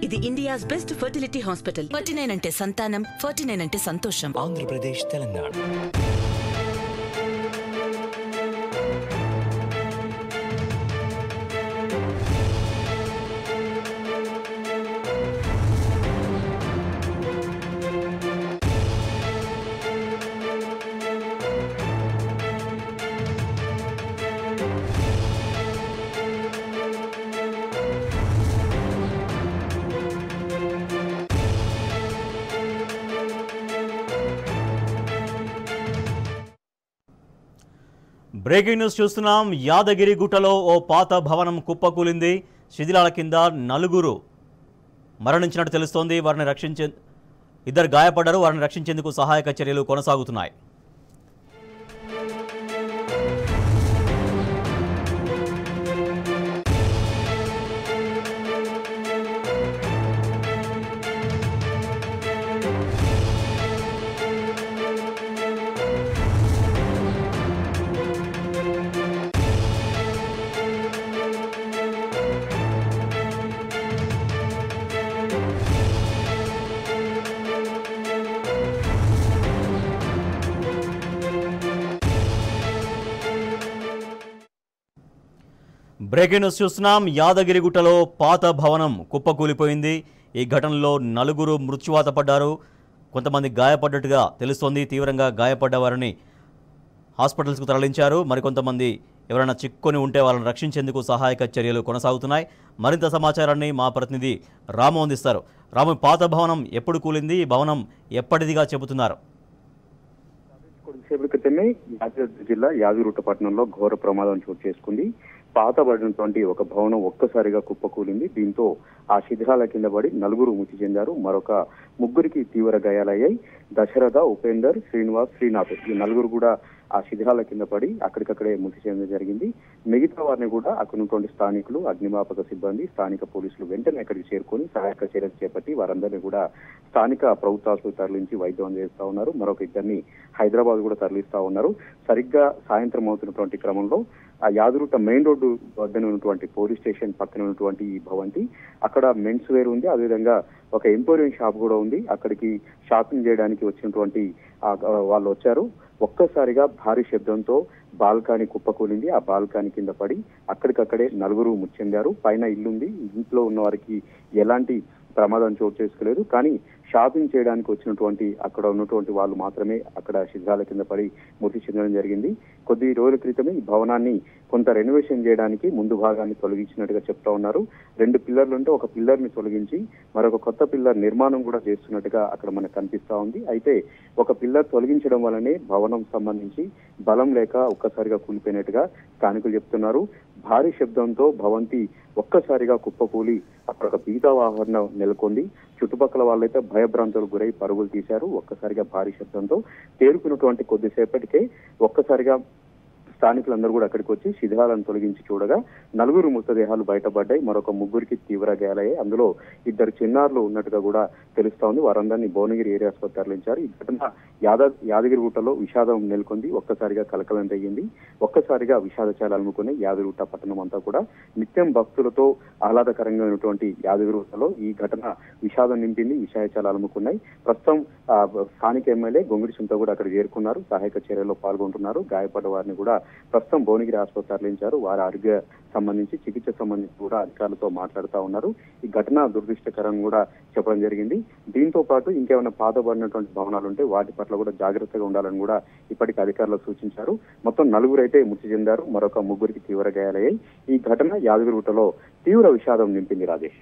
ఇది India's best fertility hospital forty nine అంటే సంతానం ఫార్టీ నైన్ అంటే సంతోషం ఆంధ్రప్రదేశ్ తెలంగాణ బ్రేకింగ్ న్యూస్ చూస్తున్నాం యాదగిరి గుట్టలో ఓ పాత భవనం కుప్పకూలింది శిథిలాల కింద నలుగురు మరణించినట్టు తెలుస్తోంది వారిని రక్షించే ఇద్దరు గాయపడ్డారు వారిని రక్షించేందుకు సహాయక చర్యలు కొనసాగుతున్నాయి బ్రేకింగ్ న్యూస్ చూస్తున్నాం యాదగిరిగుట్టలో పాత భవనం కుప్పకూలిపోయింది ఈ ఘటనలో నలుగురు మృత్యువాత పడ్డారు కొంతమంది గాయపడ్డట్టుగా తెలుస్తోంది తీవ్రంగా గాయపడ్డ వారిని హాస్పిటల్స్కు తరలించారు మరికొంతమంది ఎవరైనా చిక్కుకొని ఉంటే వాళ్ళని రక్షించేందుకు సహాయక చర్యలు కొనసాగుతున్నాయి మరింత సమాచారాన్ని మా ప్రతినిధి రాము అందిస్తారు రాము పాత భవనం ఎప్పుడు కూలింది ఈ భవనం ఎప్పటిదిగా చెబుతున్నారు కొద్దిసేపటి క్రితమే యాదాద్రి జిల్లా యాదగిరిగుట్ట పట్టణంలో ఘోర ప్రమాదం చోటు చేసుకుంది పాతబడినటువంటి ఒక భవనం ఒక్కసారిగా కుప్పకూలింది దీంతో ఆ శిథిలాల కింద పడి నలుగురు మృతి చెందారు మరొక ముగ్గురికి తీవ్ర గాయాలయ్యాయి దశరథ ఉపేందర్ శ్రీనివాస్ శ్రీనాథ్ ఈ నలుగురు కూడా ఆ శిథిలాల కింద పడి అక్కడికక్కడే మృతి చెందడం జరిగింది మిగతా వారిని కూడా అక్కడ ఉన్నటువంటి స్థానికులు అగ్నిమాపక సిబ్బంది స్థానిక పోలీసులు వెంటనే అక్కడికి చేరుకొని సహాయక చర్యలు చేపట్టి వారందరినీ కూడా స్థానిక ప్రభుత్వ ఆసుపత్రి తరలించి వైద్యం అందిస్తా ఉన్నారు మరొక ఇద్దరిని హైదరాబాద్ కూడా తరలిస్తా ఉన్నారు సరిగ్గా సాయంత్రం అవుతున్నటువంటి క్రమంలో ఆ యాదరుట మెయిన్ రోడ్డు వద్దన ఉన్నటువంటి పోలీస్ స్టేషన్ పక్కన ఉన్నటువంటి ఈ భవంతి అక్కడ మెన్స్ వేర్ ఉంది అదేవిధంగా ఒక ఎంపోరియం షాప్ కూడా ఉంది అక్కడికి షాపింగ్ చేయడానికి వచ్చినటువంటి ఆ ఆ వాళ్ళు వచ్చారు ఒక్కసారిగా భారీ శబ్దంతో బాల్కానీ కుప్పకూలింది ఆ బాల్కానీ కింద పడి అక్కడికక్కడే నలుగురు మృతి చెందారు పైన ఇల్లుంది ఇంట్లో ఉన్న వారికి ఎలాంటి ప్రమాదం చోటు చేసుకోలేదు కానీ షాపింగ్ చేయడానికి వచ్చినటువంటి అక్కడ ఉన్నటువంటి వాళ్ళు మాత్రమే అక్కడ శిథిలాల కింద పడి మృతి చెందడం జరిగింది కొద్ది రోజుల క్రితమే ఈ భవనాన్ని కొంత రెనోవేషన్ చేయడానికి ముందు భాగాన్ని తొలగించినట్టుగా చెప్తా ఉన్నారు రెండు పిల్లర్లు ఉంటే ఒక పిల్లర్ ని తొలగించి మరొక కొత్త పిల్లర్ నిర్మాణం కూడా చేస్తున్నట్టుగా అక్కడ మనకు కనిపిస్తా ఉంది అయితే ఒక పిల్లర్ తొలగించడం వల్లనే భవనం సంబంధించి బలం లేక ఒక్కసారిగా కూలిపోయినట్టుగా స్థానికులు చెప్తున్నారు భారీ శబ్దంతో భవంతి ఒక్కసారిగా కుప్పకూలి అక్కడ ఒక బీదా వాహనం నెలకొంది చుట్టుపక్కల వాళ్ళైతే భయభ్రాంతులకు గురై పరుగులు తీశారు ఒక్కసారిగా భారీ శబ్దంతో తేరుకున్నటువంటి కొద్దిసేపటికే ఒక్కసారిగా స్థానికులందరూ కూడా అక్కడికి వచ్చి శిథిలాలను తొలగించి చూడగా నలుగురు మృతదేహాలు బయటపడ్డాయి మరొక ముగ్గురికి తీవ్ర గాయాలయ్యాయి అందులో ఇద్దరు చిన్నారులు ఉన్నట్టుగా కూడా తెలుస్తా ఉంది వారందరినీ భువనగిరి ఏరియా ఆసుపత్రి తరలించారు ఈ ఘటన యాద యాదగిరిగుట్టలో విషాదం నెలకొంది ఒక్కసారిగా కలకలం రేగింది ఒక్కసారిగా విషాదచాలు అలుముకుని యాదగిరిగుట్ట పట్టణం అంతా కూడా నిత్యం భక్తులతో ఆహ్లాదకరంగా ఉన్నటువంటి యాదగిరిగుట్టలో ఈ ఘటన విషాదం నింపింది విషాదచాలు అలుముకున్నాయి ప్రస్తుతం ఆ, స్థానిక ఎమ్మెల్యే గొంగిడి సుంత కూడా అక్కడ చేరుకున్నారు సహాయక చర్యల్లో పాల్గొంటున్నారు గాయపడ్డ వారిని కూడా ప్రస్తుతం భువనగిరి ఆసుపత్రి తరలించారు వారి ఆరోగ్య సంబంధించి చికిత్స సంబంధించి కూడా అధికారులతో మాట్లాడుతూ ఉన్నారు ఈ ఘటన దురదృష్టకరం కూడా చెప్పడం జరిగింది దీంతో పాటు ఇంకేమైనా పాతబడినటువంటి భవనాలు ఉంటే వాటి పట్ల కూడా జాగ్రత్తగా ఉండాలని కూడా ఇప్పటికి అధికారులు సూచించారు మొత్తం నలుగురు అయితే మృతి చెందారు మరొక ముగ్గురికి తీవ్ర గాయాలయ్యాయి ఈ ఘటన యాదగిరిగుట్టలో తీవ్ర విషాదం నింపింది Rajesh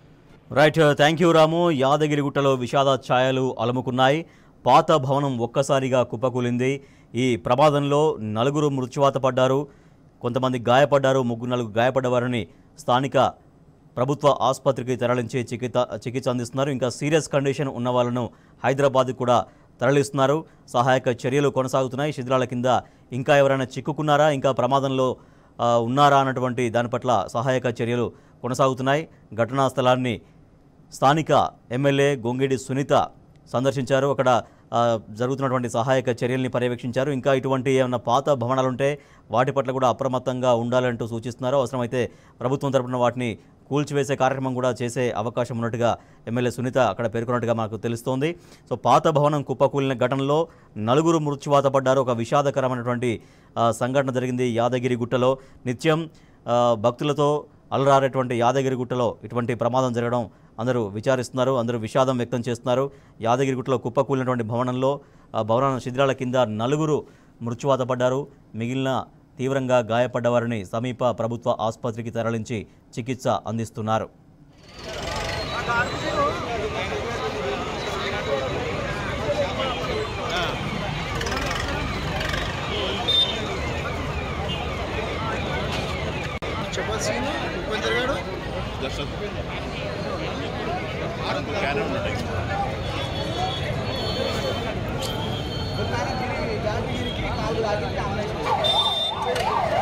right thank you Ramu యాదగిరిగుట్టలో విషాద ఛాయలు అలుముకున్నాయి పాత భవనం ఒక్కసారిగా కుప్పకూలింది ఈ ప్రమాదంలో నలుగురు మృత్యువాత పడ్డారు కొంతమంది గాయపడ్డారు ముగ్గురు నలుగురు గాయపడ్డ వారిని స్థానిక ప్రభుత్వ ఆసుపత్రికి తరలించి చికిత్స చికిత్స అందిస్తున్నారు ఇంకా సీరియస్ కండిషన్ ఉన్న వాళ్ళను హైదరాబాద్ కూడా తరలిస్తున్నారు సహాయక చర్యలు కొనసాగుతున్నాయి శిథిలాల కింద ఇంకా ఎవరైనా చిక్కుకున్నారా ఇంకా ప్రమాదంలో ఆ, ఉన్నారా అన్నటువంటి దాని పట్ల సహాయక చర్యలు కొనసాగుతున్నాయి ఘటనా స్థలాన్ని స్థానిక ఎమ్మెల్యే గొంగిడి సునీత సందర్శించారు అక్కడ ఆ, జరుగుతున్నటువంటి సహాయక చర్యల్ని పర్యవేక్షించారు ఇంకా ఇటువంటి ఏమైనా పాత భవనాలు ఉంటే వాటి పట్ల కూడా అప్రమత్తంగా ఉండాలంటూ సూచిస్తున్నారు అవసరమైతే ప్రభుత్వం తరపున వాటిని కూల్చివేసే కార్యక్రమం కూడా చేసే అవకాశం ఉన్నట్టుగా ఎమ్మెల్యే సునీత అక్కడ పేర్కొన్నట్టుగా మాకు తెలుస్తోంది సో పాత భవనం కుప్పకూలిన ఘటనలో నలుగురు మృత్యువాత పడ్డారు ఒక విషాదకరమైనటువంటి ఆ, సంఘటన జరిగింది యాదగిరి గుట్టలో నిత్యం ఆ, భక్తులతో అలరారేటువంటి యాదగిరి గుట్టలో ఇటువంటి ప్రమాదం జరగడం అందరూ విచారిస్తున్నారు అందరూ విషాదం వ్యక్తం చేస్తున్నారు యాదగిరి గుట్టలో కుప్పకూలినటువంటి భవనంలో ఆ భవన శిథిరాల కింద నలుగురు మృత్యువాత పడ్డారు మిగిలిన తీవ్రంగా గాయపడ్డవారిని సమీప ప్రభుత్వ ఆసుపత్రికి తరలించి చికిత్స అందిస్తున్నారు చెప్పాల్సింది కొంచెం గాడు జాతిగిరికి కాలు లాగి